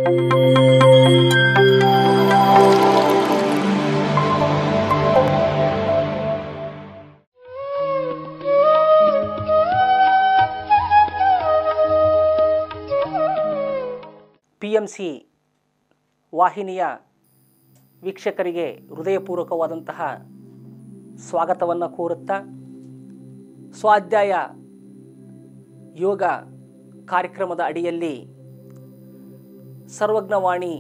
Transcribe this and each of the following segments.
P M C ವಾಹಿನಿಯ ವೀಕ್ಷಕರಿಗೆ ಹೃದಯಪೂರ್ವಕವಾದಂತಹ ಸ್ವಾಗತವನ್ನು ಕೋರುತ್ತಾ ಸ್ವಾಧ್ಯಾಯ ಯೋಗ ಕಾರ್ಯಕ್ರಮದ ಅಡಿಯಲ್ಲಿ ಸರ್ವಜ್ಞವಾಣಿ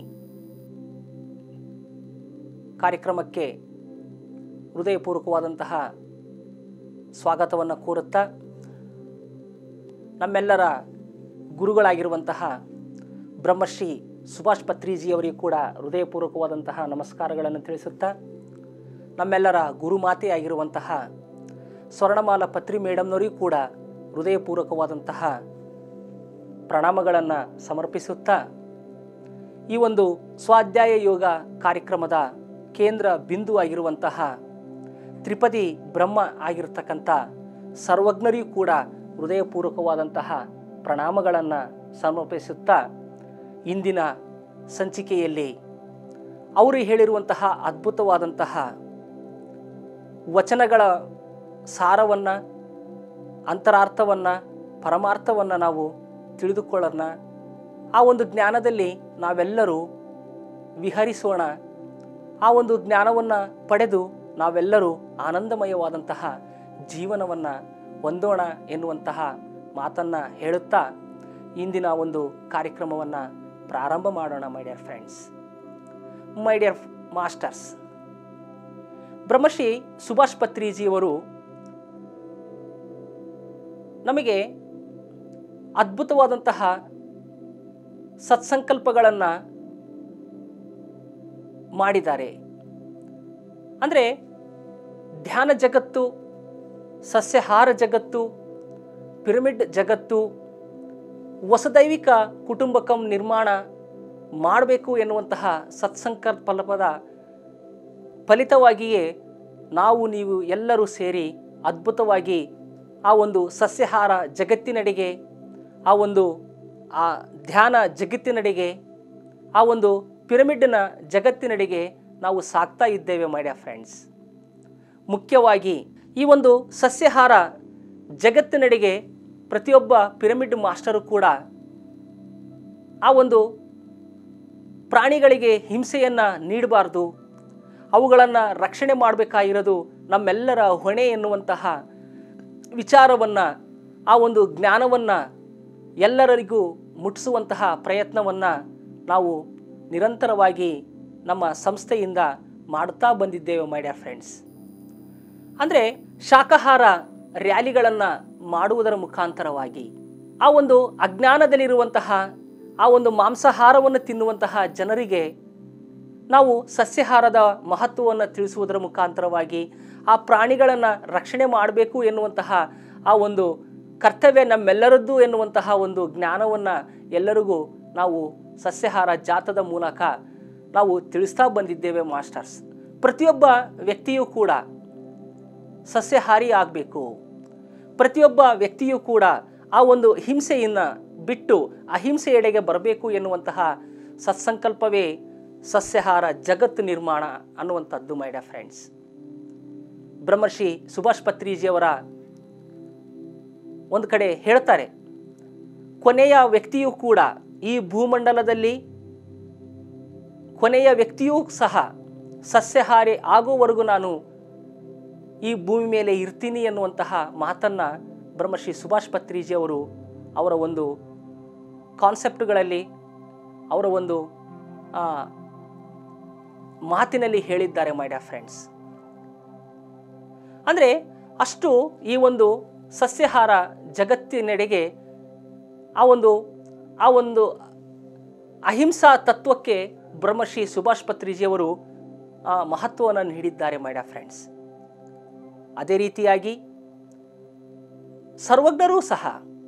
ಕಾರ್ಯಕ್ರಮಕ್ಕೆ ಹೃದಯಪೂರ್ವಕವಾದಂತಹ ಸ್ವಾಗತವನ್ನು ಕೋರುತ್ತಾ ನಮ್ಮೆಲ್ಲರ ಗುರುಗಳಾಗಿರುವಂತಹ ಬ್ರಹ್ಮಶ್ರೀ ಸುಭಾಷ್ ಪತ್ರಿಜಿಯವರಿಗೂ ಕೂಡ ಹೃದಯಪೂರ್ವಕವಾದಂತಹ ನಮಸ್ಕಾರಗಳನ್ನು ತಿಳಿಸುತ್ತಾ ನಮ್ಮೆಲ್ಲರ ಗುರುಮಾತೆಯಾಗಿರುವಂತಹ ಸ್ವರ್ಣಮಾಲ ಪತ್ರಿ ಮೇಡಮ್ನವರಿಗೂ ಕೂಡ ಹೃದಯಪೂರ್ವಕವಾದಂತಹ ಪ್ರಣಾಮಗಳನ್ನು ಸಮರ್ಪಿಸುತ್ತಾ ಈ ಒಂದು ಸ್ವಾಧ್ಯಾಯ ಯೋಗ ಕಾರ್ಯಕ್ರಮದ ಕೇಂದ್ರ ಬಿಂದು ಆಗಿರುವಂತಹ ತ್ರಿಪದಿ ಬ್ರಹ್ಮ ಆಗಿರತಕ್ಕಂಥ ಸರ್ವಜ್ಞರಿಗೂ ಕೂಡ ಹೃದಯಪೂರ್ವಕವಾದಂತಹ ಪ್ರಣಾಮಗಳನ್ನು ಸಮರ್ಪಿಸುತ್ತಾ ಇಂದಿನ ಸಂಚಿಕೆಯಲ್ಲಿ ಅವರು ಹೇಳಿರುವಂತಹ ಅದ್ಭುತವಾದಂತಹ ವಚನಗಳ ಸಾರವನ್ನು ಅಂತರಾರ್ಥವನ್ನು ಪರಮಾರ್ಥವನ್ನು ನಾವು ತಿಳಿದುಕೊಳ್ಳೋಣ ಆ ಒಂದು ಜ್ಞಾನದಲ್ಲಿ ನಾವೆಲ್ಲರೂ ವಿಹರಿಸೋಣ ಆ ಒಂದು ಜ್ಞಾನವನ್ನು ಪಡೆದು ನಾವೆಲ್ಲರೂ ಆನಂದಮಯವಾದಂತಹ ಜೀವನವನ್ನು ಹೊಂದೋಣ ಎನ್ನುವಂತಹ ಮಾತನ್ನು ಹೇಳುತ್ತಾ ಇಂದಿನ ಒಂದು ಕಾರ್ಯಕ್ರಮವನ್ನು ಪ್ರಾರಂಭ ಮಾಡೋಣ my dear friends my dear masters Brahmashri Subhash ಪತ್ರಿಜಿಯವರು ನಮಗೆ ಅದ್ಭುತವಾದಂತಹ ಸತ್ಸಂಕಲ್ಪಗಳನ್ನು ಮಾಡಿದ್ದಾರೆ ಅಂದರೆ ಧ್ಯಾನ ಜಗತ್ತು ಸಸ್ಯಹಾರ ಜಗತ್ತು ಪಿರಮಿಡ್ ಜಗತ್ತು ಹೊಸದೈವಿಕ ಕುಟುಂಬಕಂ ನಿರ್ಮಾಣ ಮಾಡಬೇಕು ಎನ್ನುವಂತಹ ಸತ್ಸಂಕಲ್ಪದ ಫಲಿತವಾಗಿಯೇ ನಾವು ನೀವು ಎಲ್ಲರೂ ಸೇರಿ ಅದ್ಭುತವಾಗಿ ಆ ಒಂದು ಸಸ್ಯಹಾರ ಜಗತ್ತಿನಡೆಗೆ ಆ ಒಂದು ಆ ಧ್ಯಾನ ಜಗತ್ತಿನಡೆಗೆ ಆ ಒಂದು ಪಿರಮಿಡ್ನ ಜಗತ್ತಿನಡೆಗೆ ನಾವು ಸಾಕ್ತಾ ಇದ್ದೇವೆ ಮೈ ಡಿಯರ್ ಫ್ರೆಂಡ್ಸ್ ಮುಖ್ಯವಾಗಿ ಈ ಒಂದು ಸಸ್ಯಹಾರ ಜಗತ್ತಿನಡೆಗೆ ಪ್ರತಿಯೊಬ್ಬ ಪಿರಮಿಡ್ ಮಾಸ್ಟರು ಕೂಡ ಆ ಒಂದು ಪ್ರಾಣಿಗಳಿಗೆ ಹಿಂಸೆಯನ್ನು ನೀಡಬಾರ್ದು ಅವುಗಳನ್ನು ರಕ್ಷಣೆ ಮಾಡಬೇಕಾಗಿರೋದು ನಮ್ಮೆಲ್ಲರ ಹೊಣೆ ಎನ್ನುವಂತಹ ವಿಚಾರವನ್ನು ಆ ಒಂದು ಜ್ಞಾನವನ್ನು ಎಲ್ಲರಿಗೂ ಮುಟ್ಟಿಸುವಂತಹ ಪ್ರಯತ್ನವನ್ನು ನಾವು ನಿರಂತರವಾಗಿ ನಮ್ಮ ಸಂಸ್ಥೆಯಿಂದ ಮಾಡುತ್ತಾ ಬಂದಿದ್ದೇವೆ ಮೈ ಡಿಯರ್ ಫ್ರೆಂಡ್ಸ್ ಅಂದರೆ ಶಾಕಾಹಾರ ರ್ಯಾಲಿಗಳನ್ನು ಮಾಡುವುದರ ಮುಖಾಂತರವಾಗಿ ಆ ಒಂದು ಅಜ್ಞಾನದಲ್ಲಿರುವಂತಹ ಆ ಒಂದು ಮಾಂಸಾಹಾರವನ್ನು ತಿನ್ನುವಂತಹ ಜನರಿಗೆ ನಾವು ಸಸ್ಯಾಹಾರದ ಮಹತ್ವವನ್ನು ತಿಳಿಸುವುದರ ಮುಖಾಂತರವಾಗಿ ಆ ಪ್ರಾಣಿಗಳನ್ನು ರಕ್ಷಣೆ ಮಾಡಬೇಕು ಎನ್ನುವಂತಹ ಆ ಒಂದು ಕರ್ತವ್ಯ ನಮ್ಮೆಲ್ಲರದ್ದು ಎನ್ನುವಂತಹ ಒಂದು ಜ್ಞಾನವನ್ನು ಎಲ್ಲರಿಗೂ ನಾವು ಸಸ್ಯಾಹಾರ ಜಾತದ ಮೂಲಕ ನಾವು ತಿಳಿಸ್ತಾ ಬಂದಿದ್ದೇವೆ ಮಾಸ್ಟರ್ಸ್ ಪ್ರತಿಯೊಬ್ಬ ವ್ಯಕ್ತಿಯೂ ಕೂಡ ಸಸ್ಯಹಾರಿ ಆಗಬೇಕು ಪ್ರತಿಯೊಬ್ಬ ವ್ಯಕ್ತಿಯೂ ಕೂಡ ಆ ಒಂದು ಹಿಂಸೆಯನ್ನು ಬಿಟ್ಟು ಅಹಿಂಸೆಯೆಡೆಗೆ ಬರಬೇಕು ಎನ್ನುವಂತಹ ಸತ್ಸಂಕಲ್ಪವೇ ಸಸ್ಯಹಾರ ಜಗತ್ತು ನಿರ್ಮಾಣ ಅನ್ನುವಂಥದ್ದು my dear friends Brahmarshi Subhash ಪತ್ರಿಜಿಯವರ ಒಂದು ಕಡೆ ಹೇಳ್ತಾರೆ ಕೊನೆಯ ವ್ಯಕ್ತಿಯೂ ಕೂಡ ಈ ಭೂಮಂಡಲದಲ್ಲಿ ಕೊನೆಯ ವ್ಯಕ್ತಿಯೂ ಸಹ ಸಸ್ಯಹಾರಿ ಆಗುವವರೆಗೂ ನಾನು ಈ ಭೂಮಿ ಮೇಲೆ ಇರ್ತೀನಿ ಎನ್ನುವಂತಹ ಮಾತನ್ನು ಬ್ರಹ್ಮಶ್ರೀ ಸುಭಾಷ್ ಪತ್ರಿಜಿ ಅವರು ಅವರ ಒಂದು ಕಾನ್ಸೆಪ್ಟ್ಗಳಲ್ಲಿ ಅವರ ಒಂದು ಆ, ಮಾತಿನಲ್ಲಿ ಹೇಳಿದ್ದಾರೆ ಮೈ ಡಿಯರ್ ಫ್ರೆಂಡ್ಸ್ ಅಂದರೆ ಅಷ್ಟು ಈ ಒಂದು ಸಸ್ಯಾಹಾರ ಜಗತ್ತಿನೆಡೆಗೆ ಆ ಒಂದು ಆ ಒಂದು ಅಹಿಂಸಾ ತತ್ವಕ್ಕೆ ಬ್ರಹ್ಮಶ್ರೀ ಸುಭಾಷ್ ಪತ್ರಿಜಿಯವರು ಆ, ಮಹತ್ವವನ್ನು ನೀಡಿದ್ದಾರೆ ಮೈ ಡಿಯರ್ ಫ್ರೆಂಡ್ಸ್ ಅದೇ ರೀತಿಯಾಗಿ ಸರ್ವಜ್ಞರೂ ಸಹ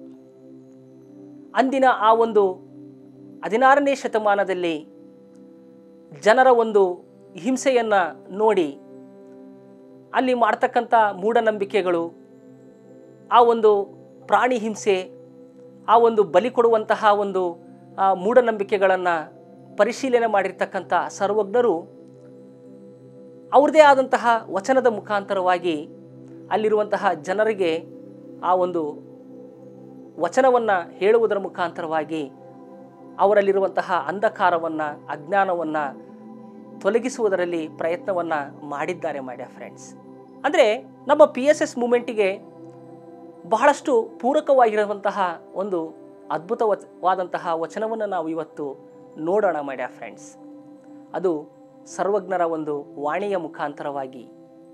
ಅಂದಿನ ಆ ಒಂದು ಹದಿನಾರನೇ ಶತಮಾನದಲ್ಲಿ ಜನರ ಒಂದು ಹಿಂಸೆಯನ್ನು ನೋಡಿ ಅಲ್ಲಿ ಮಾಡ್ತಕ್ಕಂಥ ಮೂಢನಂಬಿಕೆಗಳು ಆ ಒಂದು ಪ್ರಾಣಿ ಹಿಂಸೆ ಆ ಒಂದು ಬಲಿ ಕೊಡುವಂತಹ ಒಂದು ಆ ಮೂಢನಂಬಿಕೆಗಳನ್ನು ಪರಿಶೀಲನೆ ಮಾಡಿರ್ತಕ್ಕಂಥ ಸರ್ವಜ್ಞರು ಅವ್ರದ್ದೇ ಆದಂತಹ ವಚನದ ಮುಖಾಂತರವಾಗಿ ಅಲ್ಲಿರುವಂತಹ ಜನರಿಗೆ ಆ ಒಂದು ವಚನವನ್ನು ಹೇಳುವುದರ ಮುಖಾಂತರವಾಗಿ ಅವರಲ್ಲಿರುವಂತಹ ಅಂಧಕಾರವನ್ನು ಅಜ್ಞಾನವನ್ನು ತೊಲಗಿಸುವುದರಲ್ಲಿ ಪ್ರಯತ್ನವನ್ನು ಮಾಡಿದ್ದಾರೆ ಮಾಡ್ಯ ಫ್ರೆಂಡ್ಸ್ ಅಂದರೆ ನಮ್ಮ ಪಿ ಎಸ್ ಎಸ್ ಮೂಮೆಂಟಿಗೆ ಬಹಳಷ್ಟು ಪೂರಕವಾಗಿರುವಂತಹ ಒಂದು ಅದ್ಭುತವಾದಂತಹ ವಚನವನ್ನು ನಾವು ಇವತ್ತು ನೋಡೋಣ ಮಾಡ್ಯ ಫ್ರೆಂಡ್ಸ್ ಅದು ಸರ್ವಜ್ಞರ ಒಂದು ವಾಣಿಯ ಮುಖಾಂತರವಾಗಿ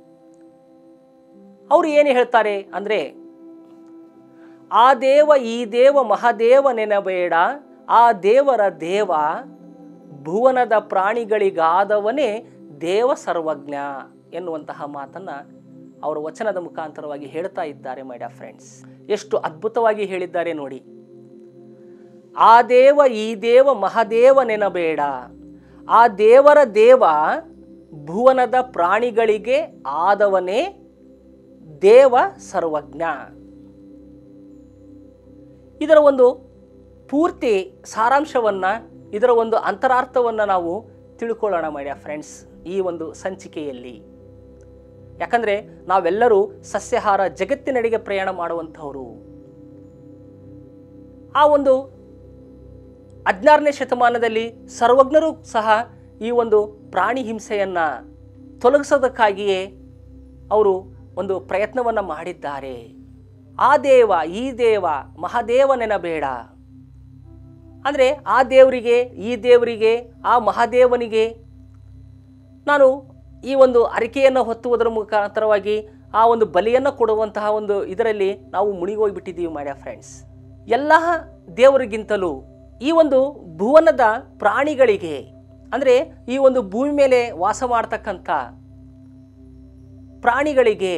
ಅವರು ಏನು ಹೇಳ್ತಾರೆ ಅಂದರೆ ಆ ದೇವ ಈ ದೇವ ಮಹಾದೇವ ನೆನಬೇಡ ಆ ದೇವರ ದೇವ ಭುವನದ ಪ್ರಾಣಿಗಳಿಗಾದವನೇ ದೇವ ಸರ್ವಜ್ಞ ಎನ್ನುವಂತಹ ಮಾತನ್ನು ಅವರ ವಚನದ ಮುಖಾಂತರವಾಗಿ ಹೇಳ್ತಾ ಇದ್ದಾರೆ ಮೈಡ ಫ್ರೆಂಡ್ಸ್ ಎಷ್ಟು ಅದ್ಭುತವಾಗಿ ಹೇಳಿದ್ದಾರೆ ನೋಡಿ ಆ ದೇವ ಈ ದೇವ ಮಹಾದೇವ ನೆನಬೇಡ ಆ ದೇವರ ದೇವ ಭುವನದ ಪ್ರಾಣಿಗಳಿಗೆ ಆದವನೇ ದೇವ ಸರ್ವಜ್ಞ ಇದರ ಒಂದು ಪೂರ್ತಿ ಸಾರಾಂಶವನ್ನು ಇದರ ಒಂದು ಅಂತರಾರ್ಥವನ್ನು ನಾವು ತಿಳ್ಕೊಳ್ಳೋಣ ಮಾಡ್ಯ ಫ್ರೆಂಡ್ಸ್ ಈ ಒಂದು ಸಂಚಿಕೆಯಲ್ಲಿ ಯಾಕಂದರೆ ನಾವೆಲ್ಲರೂ ಸಸ್ಯಾಹಾರ ಜಗತ್ತಿನೆಡೆಗೆ ಪ್ರಯಾಣ ಮಾಡುವಂಥವರು ಆ ಒಂದು ಹದಿನಾರನೇ ಶತಮಾನದಲ್ಲಿ ಸರ್ವಜ್ಞರು ಸಹ ಈ ಒಂದು ಪ್ರಾಣಿ ಹಿಂಸೆಯನ್ನು ತೊಲಗಿಸೋದಕ್ಕಾಗಿಯೇ ಅವರು ಒಂದು ಪ್ರಯತ್ನವನ್ನು ಮಾಡಿದ್ದಾರೆ ಆ ದೇವ ಈ ದೇವ ಮಹಾದೇವ ನೆನಬೇಡ ಅಂದರೆ ಆ ದೇವರಿಗೆ ಈ ದೇವರಿಗೆ ಆ ಮಹಾದೇವನಿಗೆ ನಾನು ಈ ಒಂದು ಅರಿಕೆಯನ್ನು ಹೊತ್ತುವುದರ ಮುಖಾಂತರವಾಗಿ ಆ ಒಂದು ಬಲಿಯನ್ನು ಕೊಡುವಂತಹ ಒಂದು ಇದರಲ್ಲಿ ನಾವು ಮುಣಿಗೋಗ್ಬಿಟ್ಟಿದ್ದೀವಿ ಮಾಡ್ಯ ಫ್ರೆಂಡ್ಸ್ ಎಲ್ಲ ದೇವರಿಗಿಂತಲೂ ಈ ಒಂದು ಭುವನದ ಪ್ರಾಣಿಗಳಿಗೆ ಅಂದರೆ ಈ ಒಂದು ಭೂಮಿ ಮೇಲೆ ವಾಸ ಮಾಡ್ತಕ್ಕಂಥ ಪ್ರಾಣಿಗಳಿಗೆ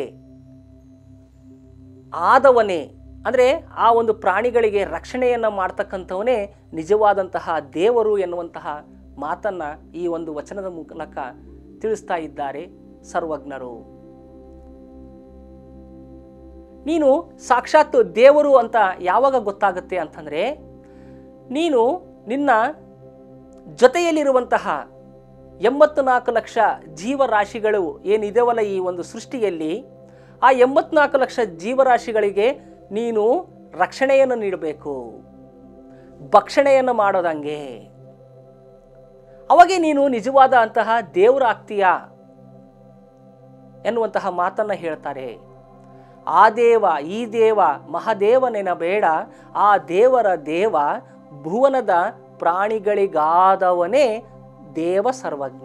ಆದವನೇ ಅಂದರೆ ಆ ಒಂದು ಪ್ರಾಣಿಗಳಿಗೆ ರಕ್ಷಣೆಯನ್ನು ಮಾಡ್ತಕ್ಕಂಥವನೇ ನಿಜವಾದಂತಹ ದೇವರು ಎನ್ನುವಂತಹ ಮಾತನ್ನು ಈ ಒಂದು ವಚನದ ಮೂಲಕ ತಿಳಿಸ್ತಾ ಇದ್ದಾರೆ ಸರ್ವಜ್ಞರು ನೀನು ಸಾಕ್ಷಾತ್ ದೇವರು ಅಂತ ಯಾವಾಗ ಗೊತ್ತಾಗುತ್ತೆ ಅಂತಂದರೆ ನೀನು ನಿನ್ನ ಜೊತೆಯಲ್ಲಿರುವಂತಹ ಎಂಬತ್ತು ನಾಲ್ಕು ಲಕ್ಷ ಜೀವರಾಶಿಗಳು ಏನಿದೆವಲ್ಲ ಈ ಒಂದು ಸೃಷ್ಟಿಯಲ್ಲಿ ಆ ಎಂಬತ್ನಾಲ್ಕು ಲಕ್ಷ ಜೀವರಾಶಿಗಳಿಗೆ ನೀನು ರಕ್ಷಣೆಯನ್ನು ನೀಡಬೇಕು ಭಕ್ಷಣೆಯನ್ನು ಮಾಡೋದಂಗೆ ಅವಾಗೆ ನೀನು ನಿಜವಾದ ಅಂತಹ ದೇವರಾಗ್ತೀಯ ಎನ್ನುವಂತಹ ಮಾತನ್ನು ಹೇಳ್ತಾರೆ ಆ ದೇವ ಈ ದೇವ ಮಹಾದೇವನೆನಬೇಡ ಆ ದೇವರ ದೇವ ಭುವನದ ಪ್ರಾಣಿಗಳಿಗಾದವನೇ ದೇವ ಸರ್ವಜ್ಞ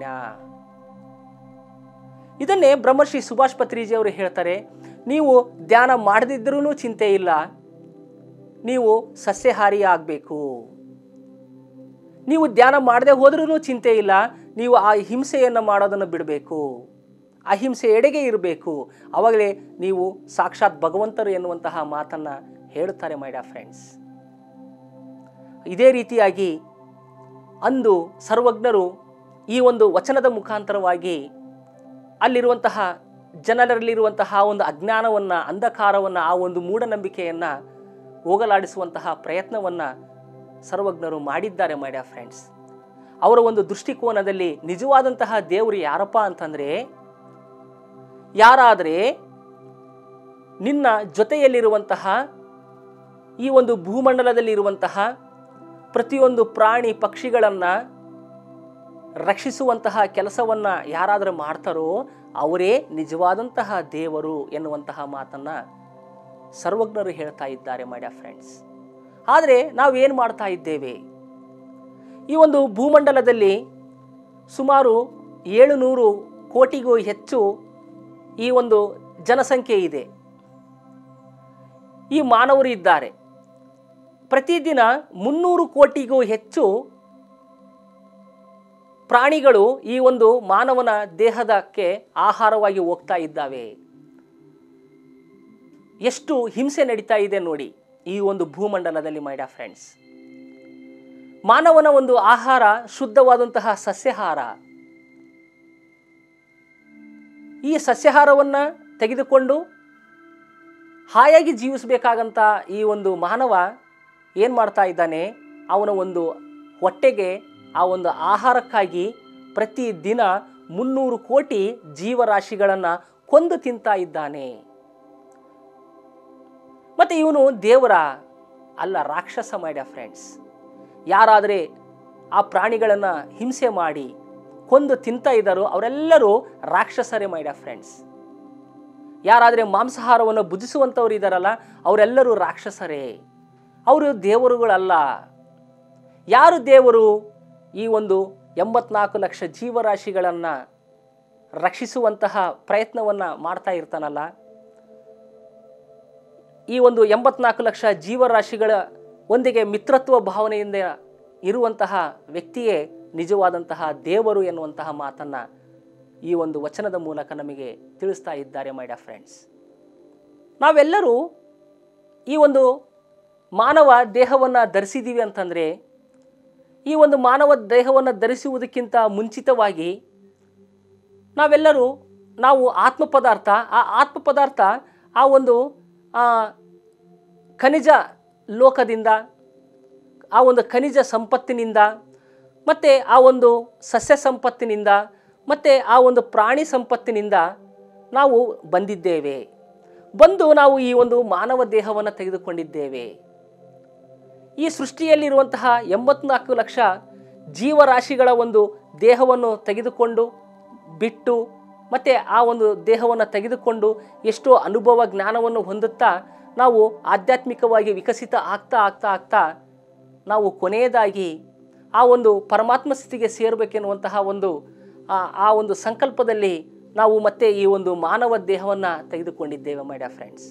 ಇದನ್ನೇ ಬ್ರಹ್ಮಶ್ರೀ ಸುಭಾಷ್ ಪತ್ರಿಜಿ ಅವರು ಹೇಳ್ತಾರೆ ನೀವು ಧ್ಯಾನ ಮಾಡದಿದ್ದರೂ ಚಿಂತೆ ಇಲ್ಲ ನೀವು ಸಸ್ಯಹಾರಿ ಆಗಬೇಕು ನೀವು ಧ್ಯಾನ ಮಾಡದೆ ಹೋದ್ರೂ ಚಿಂತೆ ಇಲ್ಲ ನೀವು ಆ ಹಿಂಸೆಯನ್ನು ಮಾಡೋದನ್ನು ಬಿಡಬೇಕು ಅಹಿಂಸೆ ಎಡೆಗೆ ಇರಬೇಕು ಆವಾಗಲೇ ನೀವು ಸಾಕ್ಷಾತ್ ಭಗವಂತರು ಎನ್ನುವಂತಹ ಮಾತನ್ನು ಹೇಳುತ್ತಾರೆ ಮೈಡ ಫ್ರೆಂಡ್ಸ್ ಇದೇ ರೀತಿಯಾಗಿ ಅಂದು ಸರ್ವಜ್ಞರು ಈ ಒಂದು ವಚನದ ಮುಖಾಂತರವಾಗಿ ಅಲ್ಲಿರುವಂತಹ ಜನರಲ್ಲಿರುವಂತಹ ಒಂದು ಅಜ್ಞಾನವನ್ನು ಅಂಧಕಾರವನ್ನು ಆ ಒಂದು ಮೂಢನಂಬಿಕೆಯನ್ನು ಹೋಗಲಾಡಿಸುವಂತಹ ಪ್ರಯತ್ನವನ್ನು ಸರ್ವಜ್ಞರು ಮಾಡಿದ್ದಾರೆ ಮೈಡ ಫ್ರೆಂಡ್ಸ್ ಅವರ ಒಂದು ದೃಷ್ಟಿಕೋನದಲ್ಲಿ ನಿಜವಾದಂತಹ ದೇವರು ಯಾರಪ್ಪ ಅಂತಂದರೆ ಯಾರಾದರೆ ನಿನ್ನ ಜೊತೆಯಲ್ಲಿರುವಂತಹ ಈ ಒಂದು ಭೂಮಂಡಲದಲ್ಲಿರುವಂತಹ ಪ್ರತಿಯೊಂದು ಪ್ರಾಣಿ ಪಕ್ಷಿಗಳನ್ನು ರಕ್ಷಿಸುವಂತಹ ಕೆಲಸವನ್ನು ಯಾರಾದರೂ ಮಾಡ್ತಾರೋ ಅವರೇ ನಿಜವಾದಂತಹ ದೇವರು ಎನ್ನುವಂತಹ ಮಾತನ್ನು ಸರ್ವಜ್ಞರು ಹೇಳ್ತಾ ಇದ್ದಾರೆ ಮೈಡ ಫ್ರೆಂಡ್ಸ್ ಆದರೆ ನಾವೇನು ಮಾಡ್ತಾ ಇದ್ದೇವೆ ಈ ಒಂದು ಭೂಮಂಡಲದಲ್ಲಿ ಸುಮಾರು ಏಳುನೂರು ಕೋಟಿಗೂ ಹೆಚ್ಚು ಈ ಒಂದು ಜನಸಂಖ್ಯೆ ಇದೆ ಈ ಮಾನವರು ಇದ್ದಾರೆ ಪ್ರತಿದಿನ ಮುನ್ನೂರು ಕೋಟಿಗೂ ಹೆಚ್ಚು ಪ್ರಾಣಿಗಳು ಈ ಒಂದು ಮಾನವನ ದೇಹದಕ್ಕೆ ಆಹಾರವಾಗಿ ಹೋಗ್ತಾ ಇದ್ದಾವೆ ಎಷ್ಟು ಹಿಂಸೆ ನಡೀತಾ ಇದೆ ನೋಡಿ ಈ ಒಂದು ಭೂಮಂಡಲದಲ್ಲಿ ಮೈಡ ಫ್ರೆಂಡ್ಸ್ ಮಾನವನ ಒಂದು ಆಹಾರ ಶುದ್ಧವಾದಂತಹ ಸಸ್ಯಾಹಾರ ಈ ಸಸ್ಯಾಹಾರವನ್ನು ತೆಗೆದುಕೊಂಡು ಹಾಯಾಗಿ ಜೀವಿಸಬೇಕಾಗಂತ ಈ ಒಂದು ಮಾನವ ಏನು ಮಾಡ್ತಾ ಇದ್ದಾನೆ ಅವನ ಒಂದು ಹೊಟ್ಟೆಗೆ ಆ ಒಂದು ಆಹಾರಕ್ಕಾಗಿ ಪ್ರತಿ ದಿನ ಮುನ್ನೂರು ಕೋಟಿ ಜೀವರಾಶಿಗಳನ್ನು ಕೊಂದು ತಿಂತಾ ಇದ್ದಾನೆ ಮತ್ತು ಇವನು ದೇವರ ಅಲ್ಲ ರಾಕ್ಷಸ ಮಾಡ್ಯ ಫ್ರೆಂಡ್ಸ್ ಯಾರಾದರೆ ಆ ಪ್ರಾಣಿಗಳನ್ನು ಹಿಂಸೆ ಮಾಡಿ ಕೊಂದು ತಿಂತಾ ಇದ್ದಾರೋ ಅವರೆಲ್ಲರೂ ರಾಕ್ಷಸರೇ ಮಾಡ್ಯ ಫ್ರೆಂಡ್ಸ್ ಯಾರಾದರೆ ಮಾಂಸಾಹಾರವನ್ನು ಭುಜಿಸುವಂಥವ್ರು ಇದ್ದಾರಲ್ಲ ಅವರೆಲ್ಲರೂ ರಾಕ್ಷಸರೇ ಅವರು ದೇವರುಗಳಲ್ಲ ಯಾರು ದೇವರು ಈ ಒಂದು ಎಂಬತ್ನಾಲ್ಕು ಲಕ್ಷ ಜೀವರಾಶಿಗಳನ್ನು ರಕ್ಷಿಸುವಂತಹ ಪ್ರಯತ್ನವನ್ನು ಮಾಡ್ತಾ ಇರ್ತಾನಲ್ಲ ಈ ಒಂದು ಎಂಬತ್ನಾಲ್ಕು ಲಕ್ಷ ಜೀವರಾಶಿಗಳ ಒಂದಿಗೆ ಮಿತ್ರತ್ವ ಭಾವನೆಯಿಂದ ಇರುವಂತಹ ವ್ಯಕ್ತಿಯೇ ನಿಜವಾದಂತಹ ದೇವರು ಎನ್ನುವಂತಹ ಮಾತನ್ನು ಈ ಒಂದು ವಚನದ ಮೂಲಕ ನಮಗೆ ತಿಳಿಸ್ತಾ ಇದ್ದಾರೆ ಮೈ ಡ ಫ್ರೆಂಡ್ಸ್ ನಾವೆಲ್ಲರೂ ಈ ಒಂದು ಮಾನವ ದೇಹವನ್ನು ಧರಿಸಿದ್ದೀವಿ ಅಂತಂದರೆ ಈ ಒಂದು ಮಾನವ ದೇಹವನ್ನು ಧರಿಸುವುದಕ್ಕಿಂತ ಮುಂಚಿತವಾಗಿ ನಾವೆಲ್ಲರೂ ನಾವು ಆತ್ಮ ಪದಾರ್ಥ ಆ ಆತ್ಮ ಪದಾರ್ಥ ಆ ಒಂದು ಆ, ಖನಿಜ ಲೋಕದಿಂದ ಆ ಒಂದು ಖನಿಜ ಸಂಪತ್ತಿನಿಂದ ಮತ್ತು ಆ ಒಂದು ಸಸ್ಯ ಸಂಪತ್ತಿನಿಂದ ಮತ್ತು ಆ ಒಂದು ಪ್ರಾಣಿ ಸಂಪತ್ತಿನಿಂದ ನಾವು ಬಂದಿದ್ದೇವೆ ಬಂದು ನಾವು ಈ ಒಂದು ಮಾನವ ದೇಹವನ್ನು ತೆಗೆದುಕೊಂಡಿದ್ದೇವೆ ಈ ಸೃಷ್ಟಿಯಲ್ಲಿರುವಂತಹ ಎಂಬತ್ನಾಲ್ಕು ಲಕ್ಷ ಜೀವರಾಶಿಗಳ ಒಂದು ದೇಹವನ್ನು ತೆಗೆದುಕೊಂಡು ಬಿಟ್ಟು ಮತ್ತು ಆ ಒಂದು ದೇಹವನ್ನು ತೆಗೆದುಕೊಂಡು ಎಷ್ಟೋ ಅನುಭವ ಜ್ಞಾನವನ್ನು ಹೊಂದುತ್ತಾ ನಾವು ಆಧ್ಯಾತ್ಮಿಕವಾಗಿ ವಿಕಸಿತ ಆಗ್ತಾ ಆಗ್ತಾ ಆಗ್ತಾ ನಾವು ಕೊನೆಯದಾಗಿ ಆ ಒಂದು ಪರಮಾತ್ಮ ಸ್ಥಿತಿಗೆ ಸೇರಬೇಕೆನ್ನುವಂತಹ ಒಂದು ಆ ಆ ಒಂದು ಸಂಕಲ್ಪದಲ್ಲಿ ನಾವು ಮತ್ತೆ ಈ ಒಂದು ಮಾನವ ದೇಹವನ್ನು ತೆಗೆದುಕೊಂಡಿದ್ದೇವೆ ಮೈ ಡ ಫ್ರೆಂಡ್ಸ್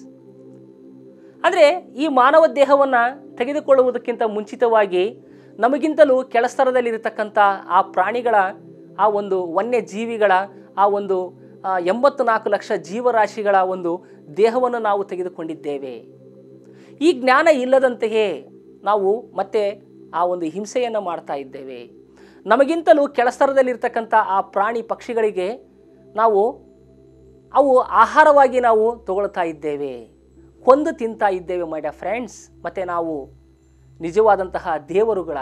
ಅಂದರೆ ಈ ಮಾನವ ದೇಹವನ್ನು ತೆಗೆದುಕೊಳ್ಳುವುದಕ್ಕಿಂತ ಮುಂಚಿತವಾಗಿ ನಮಗಿಂತಲೂ ಕೆಳಸ್ತರದಲ್ಲಿರತಕ್ಕಂಥ ಆ ಪ್ರಾಣಿಗಳ ಆ ಒಂದು ವನ್ಯ ಜೀವಿಗಳ ಆ ಒಂದು ಆ, ಎಂಬತ್ತು ನಾಲ್ಕು ಲಕ್ಷ ಜೀವರಾಶಿಗಳ ಒಂದು ದೇಹವನ್ನು ನಾವು ತೆಗೆದುಕೊಂಡಿದ್ದೇವೆ ಈ ಜ್ಞಾನ ಇಲ್ಲದಂತೆಯೇ ನಾವು ಮತ್ತೆ ಆ ಒಂದು ಹಿಂಸೆಯನ್ನು ಮಾಡ್ತಾ ಇದ್ದೇವೆ ನಮಗಿಂತಲೂ ಕೆಳಸ್ತರದಲ್ಲಿರ್ತಕ್ಕಂಥ ಆ ಪ್ರಾಣಿ ಪಕ್ಷಿಗಳಿಗೆ ನಾವು ಅವು ಆಹಾರವಾಗಿ ನಾವು ತಗೊಳ್ತಾ ಇದ್ದೇವೆ ಕೊಂದು ತಿಂತಾ ಇದ್ದೇವೆ ಮೈ ಡ ಫ್ರೆಂಡ್ಸ್ ಮತ್ತು ನಾವು ನಿಜವಾದಂತಹ ದೇವರುಗಳ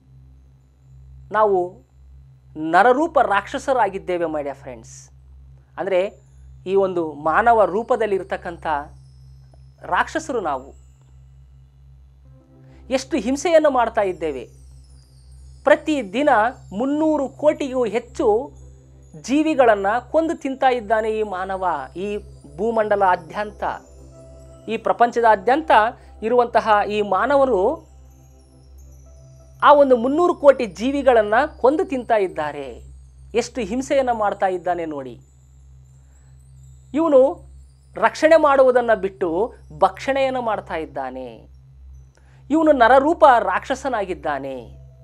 ನಾವು ನರರೂಪ ರಾಕ್ಷಸರಾಗಿದ್ದೇವೆ ಮೈ ಡ ಫ್ರೆಂಡ್ಸ್ ಅಂದರೆ ಈ ಒಂದು ಮಾನವ ರೂಪದಲ್ಲಿರ್ತಕ್ಕಂಥ ರಾಕ್ಷಸರು ನಾವು ಎಷ್ಟು ಹಿಂಸೆಯನ್ನು ಮಾಡ್ತಾ ಇದ್ದೇವೆ ಪ್ರತಿ ದಿನ ಮುನ್ನೂರು ಕೋಟಿಗೂ ಹೆಚ್ಚು ಜೀವಿಗಳನ್ನು ಕೊಂದು ತಿಂತಾ ಇದ್ದಾನೆ ಈ ಮಾನವ ಈ ಭೂಮಂಡಲಾದ್ಯಂತ ಈ ಪ್ರಪಂಚದಾದ್ಯಂತ ಇರುವಂತಹ ಈ ಮಾನವರು ಆ ಒಂದು ಮುನ್ನೂರು ಕೋಟಿ ಜೀವಿಗಳನ್ನು ಕೊಂದು ತಿಂತಾ ಇದ್ದಾರೆ ಎಷ್ಟು ಹಿಂಸೆಯನ್ನು ಮಾಡ್ತಾ ಇದ್ದಾನೆ ನೋಡಿ ಇವನು ರಕ್ಷಣೆ ಮಾಡುವುದನ್ನು ಬಿಟ್ಟು ಭಕ್ಷಣೆಯನ್ನು ಮಾಡ್ತಾ ಇದ್ದಾನೆ ಇವನು ನರರೂಪ ರಾಕ್ಷಸನಾಗಿದ್ದಾನೆ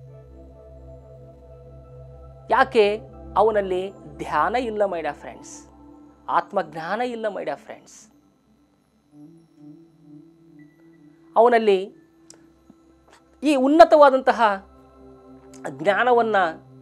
ಯಾಕೆ ಅವನಲ್ಲಿ ಧ್ಯಾನ ಇಲ್ಲ ಮೈಡ ಫ್ರೆಂಡ್ಸ್ ಆತ್ಮಜ್ಞಾನ ಇಲ್ಲ ಮೈಡ ಫ್ರೆಂಡ್ಸ್ ಅವನಲ್ಲಿ ಈ ಉನ್ನತವಾದಂತಹ ಜ್ಞಾನವನ್ನು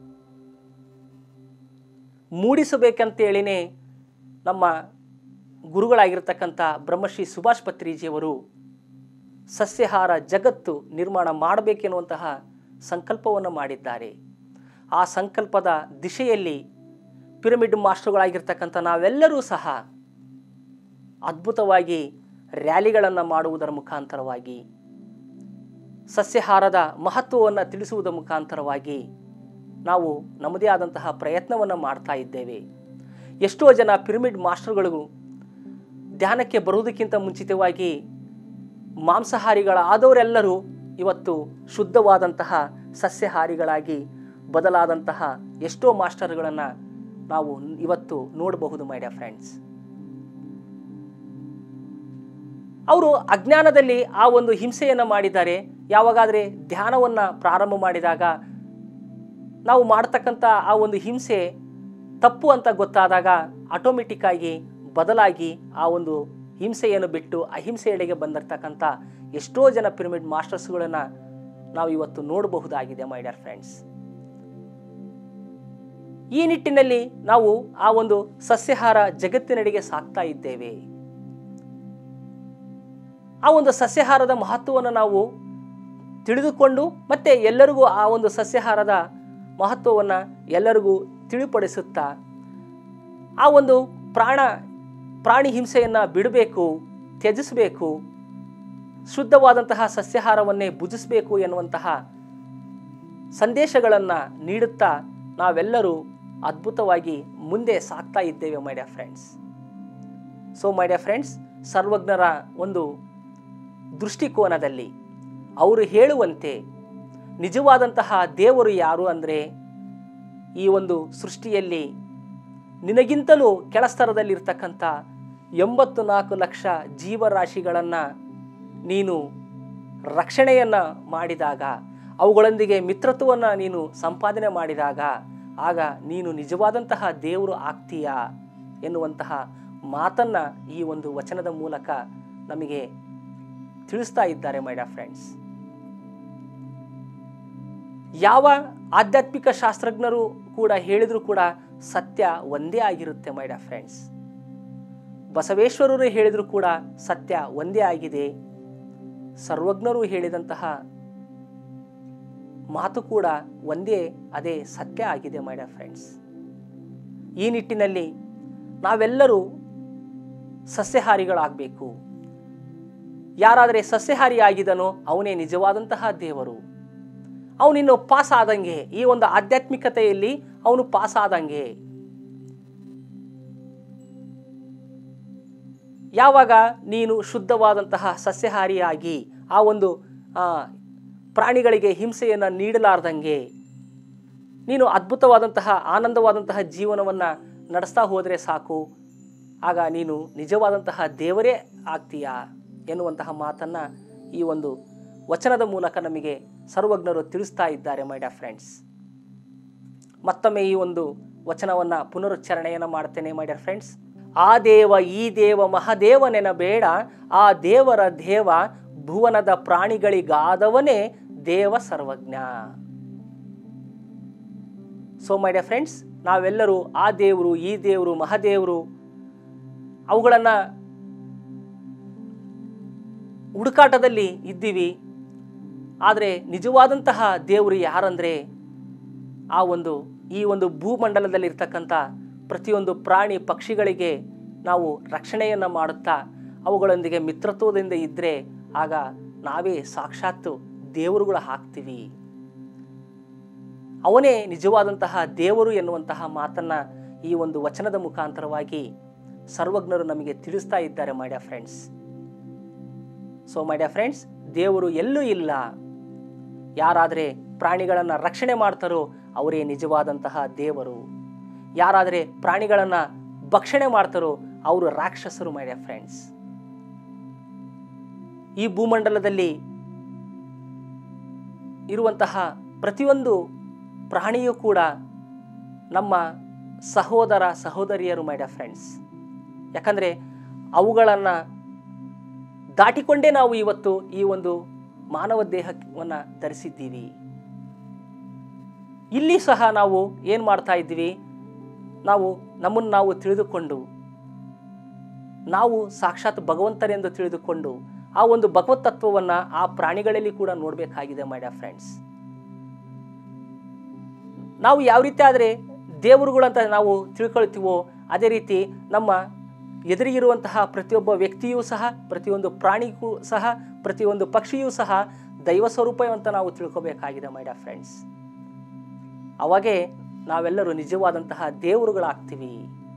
ಮೂಡಿಸಬೇಕಂತೇಳಿನೇ ನಮ್ಮ ಗುರುಗಳಾಗಿರ್ತಕ್ಕಂಥ ಬ್ರಹ್ಮಶ್ರೀ ಸುಭಾಷ್ ಪತ್ರಿಜಿಯವರು ಸಸ್ಯಹಾರ ಜಗತ್ತು ನಿರ್ಮಾಣ ಮಾಡಬೇಕೆನ್ನುವಂತಹ ಸಂಕಲ್ಪವನ್ನು ಮಾಡಿದ್ದಾರೆ ಆ ಸಂಕಲ್ಪದ ದಿಶೆಯಲ್ಲಿ ಪಿರಮಿಡ್ ಮಾಸ್ಟರ್ಗಳಾಗಿರ್ತಕ್ಕಂಥ ನಾವೆಲ್ಲರೂ ಸಹ ಅದ್ಭುತವಾಗಿ ರ್ಯಾಲಿಗಳನ್ನು ಮಾಡುವುದರ ಮುಖಾಂತರವಾಗಿ ಸಸ್ಯಹಾರದ ಮಹತ್ವವನ್ನು ತಿಳಿಸುವುದರ ಮುಖಾಂತರವಾಗಿ ನಾವು ನಮ್ಮದೇ ಆದಂತಹ ಪ್ರಯತ್ನವನ್ನು ಮಾಡ್ತಾ ಇದ್ದೇವೆ ಎಷ್ಟೋ ಜನ ಪಿರಮಿಡ್ ಮಾಸ್ಟರ್ಗಳಿಗೂ ಧ್ಯಾನಕ್ಕೆ ಬರುವುದಕ್ಕಿಂತ ಮುಂಚಿತವಾಗಿ ಮಾಂಸಾಹಾರಿಗಳಾದವರೆಲ್ಲರೂ ಇವತ್ತು ಶುದ್ಧವಾದಂತಹ ಸಸ್ಯಹಾರಿಗಳಾಗಿ ಬದಲಾದಂತಹ ಎಷ್ಟೋ ಮಾಸ್ಟರ್ಗಳನ್ನು ನಾವು ಇವತ್ತು ನೋಡಬಹುದು ಮೈ ಡಿಯರ್ ಫ್ರೆಂಡ್ಸ್ ಅವರು ಅಜ್ಞಾನದಲ್ಲಿ ಆ ಒಂದು ಹಿಂಸೆಯನ್ನು ಮಾಡಿದ್ದಾರೆ ಯಾವಾಗಾದರೆ ಧ್ಯಾನವನ್ನು ಪ್ರಾರಂಭ ಮಾಡಿದಾಗ ನಾವು ಮಾಡ್ತಕ್ಕಂಥ ಆ ಒಂದು ಹಿಂಸೆ ತಪ್ಪು ಅಂತ ಗೊತ್ತಾದಾಗ ಆಟೋಮೆಟಿಕ್ ಆಗಿ ಬದಲಾಗಿ ಆ ಒಂದು ಹಿಂಸೆಯನ್ನು ಬಿಟ್ಟು ಅಹಿಂಸೆಯೆಡೆಗೆ ಬಂದಿರತಕ್ಕಂಥ ಎಷ್ಟೋ ಜನ ಪಿರಮಿಡ್ ಮಾಸ್ಟರ್ಸ್ಗಳನ್ನು ನಾವು ಇವತ್ತು ನೋಡಬಹುದಾಗಿದೆ ಮೈ ಡಿಯರ್ ಫ್ರೆಂಡ್ಸ್ ಈ ನಿಟ್ಟಿನಲ್ಲಿ ನಾವು ಆ ಒಂದು ಸಸ್ಯಾಹಾರ ಜಗತ್ತಿನೆಡೆಗೆ ಸಾಕ್ತಾ ಇದ್ದೇವೆ ಆ ಒಂದು ಸಸ್ಯಾಹಾರದ ಮಹತ್ವವನ್ನು ನಾವು ತಿಳಿದುಕೊಂಡು ಮತ್ತೆ ಎಲ್ಲರಿಗೂ ಆ ಒಂದು ಸಸ್ಯಾಹಾರದ ಮಹತ್ವವನ್ನು ಎಲ್ಲರಿಗೂ ತಿಳಿಪಡಿಸುತ್ತಾ ಆ ಒಂದು ಪ್ರಾಣ ಪ್ರಾಣಿ ಹಿಂಸೆಯನ್ನು ಬಿಡಬೇಕು ತ್ಯಜಿಸಬೇಕು ಶುದ್ಧವಾದಂತಹ ಸಸ್ಯಾಹಾರವನ್ನೇ ಭುಜಿಸಬೇಕು ಎನ್ನುವಂತಹ ಸಂದೇಶಗಳನ್ನು ನೀಡುತ್ತಾ ನಾವೆಲ್ಲರೂ ಅದ್ಭುತವಾಗಿ ಮುಂದೆ ಸಾಗ್ತಾ ಇದ್ದೇವೆ my dear friends so my dear friends ಸರ್ವಜ್ಞರ ಒಂದು ದೃಷ್ಟಿಕೋನದಲ್ಲಿ ಅವರು ಹೇಳುವಂತೆ ನಿಜವಾದಂತಹ ದೇವರು ಯಾರು ಅಂದರೆ ಈ ಒಂದು ಸೃಷ್ಟಿಯಲ್ಲಿ ನಿನಗಿಂತಲೂ ಕೆಳಸ್ತರದಲ್ಲಿರ್ತಕ್ಕಂಥ ಎಂಬತ್ತು ನಾಲ್ಕು ಲಕ್ಷ ಜೀವರಾಶಿಗಳನ್ನು ನೀನು ರಕ್ಷಣೆಯನ್ನು ಮಾಡಿದಾಗ ಅವುಗಳೊಂದಿಗೆ ಮಿತ್ರತ್ವವನ್ನು ನೀನು ಸಂಪಾದನೆ ಮಾಡಿದಾಗ ಆಗ ನೀನು ನಿಜವಾದಂತಹ ದೇವರು ಆಗ್ತೀಯಾ ಎನ್ನುವಂತಹ ಮಾತನ್ನು ಈ ಒಂದು ವಚನದ ಮೂಲಕ ನಮಗೆ ತಿಳಿಸ್ತಾ ಇದ್ದಾರೆ ಮೈ ಡಿಯರ್ ಫ್ರೆಂಡ್ಸ್ ಯಾವ ಆಧ್ಯಾತ್ಮಿಕ ಶಾಸ್ತ್ರಜ್ಞರು ಕೂಡ ಹೇಳಿದರೂ ಕೂಡ ಸತ್ಯ ಒಂದೇ ಆಗಿರುತ್ತೆ ಮೈ ಡಿಯರ್ ಫ್ರೆಂಡ್ಸ್ ಬಸವೇಶ್ವರರು ಹೇಳಿದರೂ ಕೂಡ ಸತ್ಯ ಒಂದೇ ಆಗಿದೆ ಸರ್ವಜ್ಞರು ಹೇಳಿದಂತಹ ಮಾತು ಕೂಡ ಒಂದೇ ಅದೇ ಸತ್ಯ ಆಗಿದೆ ಮೈ ಡಿಯರ್ ಫ್ರೆಂಡ್ಸ್ ಈ ನಿಟ್ಟಿನಲ್ಲಿ ನಾವೆಲ್ಲರೂ ಸಸ್ಯಹಾರಿಗಳಾಗಬೇಕು ಯಾರಾದರೆ ಸಸ್ಯಹಾರಿ ಆಗಿದನೋ ಅವನೇ ನಿಜವಾದಂತಹ ದೇವರು ಅವನಿನ್ನು ಪಾಸ್ ಆದಂಗೆ ಈ ಒಂದು ಆಧ್ಯಾತ್ಮಿಕತೆಯಲ್ಲಿ ಅವನು ಪಾಸ್ ಆದಂಗೆ ಯಾವಾಗ ನೀನು ಶುದ್ಧವಾದಂತಹ ಸಸ್ಯಹಾರಿಯಾಗಿ ಆ ಒಂದು ಆ, ಪ್ರಾಣಿಗಳಿಗೆ ಹಿಂಸೆಯನ್ನು ನೀಡಲಾರ್ದಂಗೆ ನೀನು ಅದ್ಭುತವಾದಂತಹ ಆನಂದವಾದಂತಹ ಜೀವನವನ್ನು ನಡೆಸ್ತಾ ಹೋದರೆ ಸಾಕು ಆಗ ನೀನು ನಿಜವಾದಂತಹ ದೇವರೇ ಆಗ್ತೀಯಾ ಎನ್ನುವಂತಹ ಮಾತನ್ನು ಈ ಒಂದು ವಚನದ ಮೂಲಕ ನಮಗೆ ಸರ್ವಜ್ಞರು ತಿಳಿಸ್ತಾ ಇದ್ದಾರೆ ಮೈ ಡಿಯರ್ ಫ್ರೆಂಡ್ಸ್ ಮತ್ತೊಮ್ಮೆ ಈ ಒಂದು ವಚನವನ್ನು ಪುನರುಚ್ಚಾರಣೆಯನ್ನು ಮಾಡ್ತೇನೆ ಮೈ ಡಿಯರ್ ಫ್ರೆಂಡ್ಸ್ ಆ ದೇವ ಈ ದೇವ ಮಹಾದೇವನೆನಬೇಡ ಆ ದೇವರ ದೇವ ಭುವನದ ಪ್ರಾಣಿಗಳಿಗಾದವನೇ ದೇವ Sarvajna so my dear friends ನಾವೆಲ್ಲರೂ ಆ ದೇವರು ಈ ದೇವರು ಮಹಾದೇವರು ಅವುಗಳನ್ನು ಹುಡುಕಾಟದಲ್ಲಿ ಇದ್ದೀವಿ ಆದರೆ ನಿಜವಾದಂತಹ ದೇವರು ಯಾರಂದರೆ ಆ ಒಂದು ಈ ಒಂದು ಭೂಮಂಡಲದಲ್ಲಿರ್ತಕ್ಕಂಥ ಪ್ರತಿಯೊಂದು ಪ್ರಾಣಿ ಪಕ್ಷಿಗಳಿಗೆ ನಾವು ರಕ್ಷಣೆಯನ್ನು ಮಾಡುತ್ತಾ ಅವುಗಳೊಂದಿಗೆ ಮಿತ್ರತ್ವದಿಂದ ಇದ್ದರೆ ಆಗ ನಾವೇ ಸಾಕ್ಷಾತ್ತು ದೇವರುಗಳು ಹಾಕ್ತೀವಿ ಅವನೇ ನಿಜವಾದಂತಹ ದೇವರು ಎನ್ನುವಂತಹ ಮಾತನ್ನು ಈ ಒಂದು ವಚನದ ಮುಖಾಂತರವಾಗಿ ಸರ್ವಜ್ಞರು ನಮಗೆ ತಿಳಿಸ್ತಾ ಇದ್ದಾರೆ my dear friends so my dear friends ದೇವರು ಎಲ್ಲೂ ಇಲ್ಲ ಯಾರಾದರೆ ಪ್ರಾಣಿಗಳನ್ನು ರಕ್ಷಣೆ ಮಾಡ್ತಾರೋ ಅವರೇ ನಿಜವಾದಂತಹ ದೇವರು ಯಾರಾದರೆ ಪ್ರಾಣಿಗಳನ್ನು ಭಕ್ಷಣೆ ಮಾಡ್ತಾರೋ ಅವರು ರಾಕ್ಷಸರು ಮೈ ಡಿಯರ್ ಫ್ರೆಂಡ್ಸ್ ಈ ಭೂಮಂಡಲದಲ್ಲಿ ಇರುವಂತಹ ಪ್ರತಿಯೊಂದು ಪ್ರಾಣಿಯೂ ಕೂಡ ನಮ್ಮ ಸಹೋದರ ಸಹೋದರಿಯರು ಮೈ ಡಿಯರ್ ಫ್ರೆಂಡ್ಸ್ ಯಾಕಂದರೆ ಅವುಗಳನ್ನು ದಾಟಿಕೊಂಡೇ ನಾವು ಇವತ್ತು ಈ ಒಂದು ಮಾನವ ದೇಹವನ್ನು ಧರಿಸಿದ್ದೀವಿ ಇಲ್ಲಿ ಸಹ ನಾವು ಏನು ಮಾಡ್ತಾ ಇದ್ದೀವಿ ನಾವು ನಮ್ಮನ್ನು ನಾವು ತಿಳಿದುಕೊಂಡು ನಾವು ಸಾಕ್ಷಾತ್ ಭಗವಂತರೆಂದು ತಿಳಿದುಕೊಂಡು ಆ ಒಂದು ಭಗವತ್ ತತ್ವವನ್ನು ಆ ಪ್ರಾಣಿಗಳಲ್ಲಿ ಕೂಡ ನೋಡಬೇಕಾಗಿದೆ ಮೈ ಡಿಯರ್ ಫ್ರೆಂಡ್ಸ್ ನಾವು ಯಾವ ರೀತಿ ಆದರೆ ದೇವರುಗಳಂತ ನಾವು ತಿಳ್ಕೊಳ್ತೀವೋ ಅದೇ ರೀತಿ ನಮ್ಮ ಎದುರಿಗಿರುವಂತಹ ಪ್ರತಿಯೊಬ್ಬ ವ್ಯಕ್ತಿಯೂ ಸಹ ಪ್ರತಿಯೊಂದು ಪ್ರಾಣಿಗೂ ಸಹ ಪ್ರತಿಯೊಂದು ಪಕ್ಷಿಯೂ ಸಹ ದೈವ ಸ್ವರೂಪ ಅಂತ ನಾವು ತಿಳ್ಕೊಬೇಕಾಗಿದೆ ಮೈ ಡಿಯರ್ ಫ್ರೆಂಡ್ಸ್ ಅವಾಗೇ ನಾವೆಲ್ಲರೂ ನಿಜವಾದಂತಹ ದೇವರುಗಳಾಗ್ತೀವಿ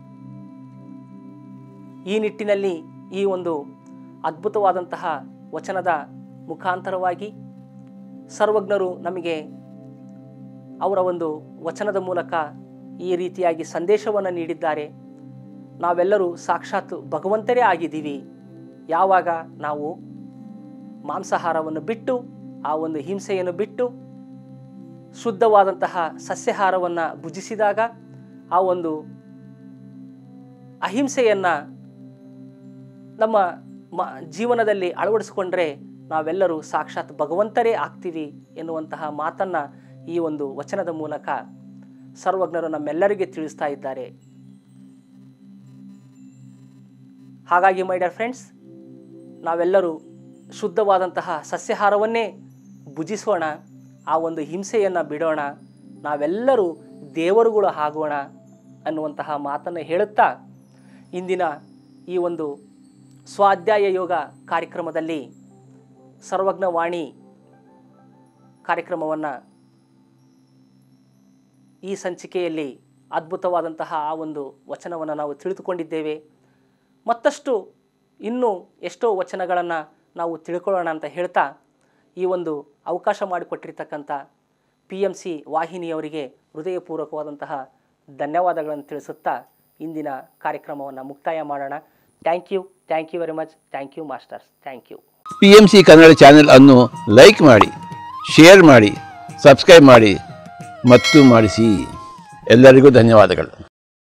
ಈ ನಿಟ್ಟಿನಲ್ಲಿ ಈ ಒಂದು ಅದ್ಭುತವಾದಂತಹ ವಚನದ ಮುಖಾಂತರವಾಗಿ ಸರ್ವಜ್ಞರು ನಮಗೆ ಅವರ ಒಂದು ವಚನದ ಮೂಲಕ ಈ ರೀತಿಯಾಗಿ ಸಂದೇಶವನ್ನು ನೀಡಿದ್ದಾರೆ ನಾವೆಲ್ಲರೂ ಸಾಕ್ಷಾತ್ ಭಗವಂತರೇ ಆಗಿದ್ದೀವಿ ಯಾವಾಗ ನಾವು ಮಾಂಸಾಹಾರವನ್ನು ಬಿಟ್ಟು ಆ ಒಂದು ಹಿಂಸೆಯನ್ನು ಬಿಟ್ಟು ಶುದ್ಧವಾದಂತಹ ಸಸ್ಯಾಹಾರವನ್ನು ಭುಜಿಸಿದಾಗ ಆ ಒಂದು ಅಹಿಂಸೆಯನ್ನು ನಮ್ಮ ಮ ಜೀವನದಲ್ಲಿ ಅಳವಡಿಸಿಕೊಂಡ್ರೆ ನಾವೆಲ್ಲರೂ ಸಾಕ್ಷಾತ್ ಭಗವಂತರೇ ಆಗ್ತೀವಿ ಎನ್ನುವಂತಹ ಮಾತನ್ನು ಈ ಒಂದು ವಚನದ ಮೂಲಕ ಸರ್ವಜ್ಞರು ನಮ್ಮೆಲ್ಲರಿಗೆ ತಿಳಿಸ್ತಾ ಇದ್ದಾರೆ ಹಾಗಾಗಿ ಮೈ ಡಿಯರ್ ಫ್ರೆಂಡ್ಸ್ ನಾವೆಲ್ಲರೂ ಶುದ್ಧವಾದಂತಹ ಸಸ್ಯಾಹಾರವನ್ನೇ ಭುಜಿಸೋಣ ಆ ಒಂದು ಹಿಂಸೆಯನ್ನು ಬಿಡೋಣ ನಾವೆಲ್ಲರೂ ದೇವರುಗಳು ಆಗೋಣ ಅನ್ನುವಂತಹ ಮಾತನ್ನು ಹೇಳುತ್ತಾ ಇಂದಿನ ಈ ಒಂದು ಸ್ವಾಧ್ಯಾಯ ಯೋಗ ಕಾರ್ಯಕ್ರಮದಲ್ಲಿ ಸರ್ವಜ್ಞವಾಣಿ ಕಾರ್ಯಕ್ರಮವನ್ನು ಈ ಸಂಚಿಕೆಯಲ್ಲಿ ಅದ್ಭುತವಾದಂತಹ ಆ ಒಂದು ವಚನವನ್ನು ನಾವು ತಿಳಿದುಕೊಂಡಿದ್ದೇವೆ ಮತ್ತಷ್ಟು ಇನ್ನೂ ಎಷ್ಟೋ ವಚನಗಳನ್ನು ನಾವು ತಿಳ್ಕೊಳ್ಳೋಣ ಅಂತ ಹೇಳ್ತಾ ಈ ಒಂದು ಅವಕಾಶ ಮಾಡಿಕೊಟ್ಟಿರ್ತಕ್ಕಂಥ ಪಿ ಎಮ್ ಸಿ ವಾಹಿನಿಯವರಿಗೆ ಹೃದಯಪೂರ್ವಕವಾದಂತಹ ಧನ್ಯವಾದಗಳನ್ನು ತಿಳಿಸುತ್ತಾ ಇಂದಿನ ಕಾರ್ಯಕ್ರಮವನ್ನು ಮುಕ್ತಾಯ ಮಾಡೋಣ thank you thank you very much thank you masters thank you P M C Kannada channel ಅನ್ನು ಲೈಕ್ ಮಾಡಿ ಶೇರ್ ಮಾಡಿ ಸಬ್ಸ್ಕ್ರೈಬ್ ಮಾಡಿ ಮತ್ತು ಮಾಡಿಸಿ ಎಲ್ಲರಿಗೂ ಧನ್ಯವಾದಗಳು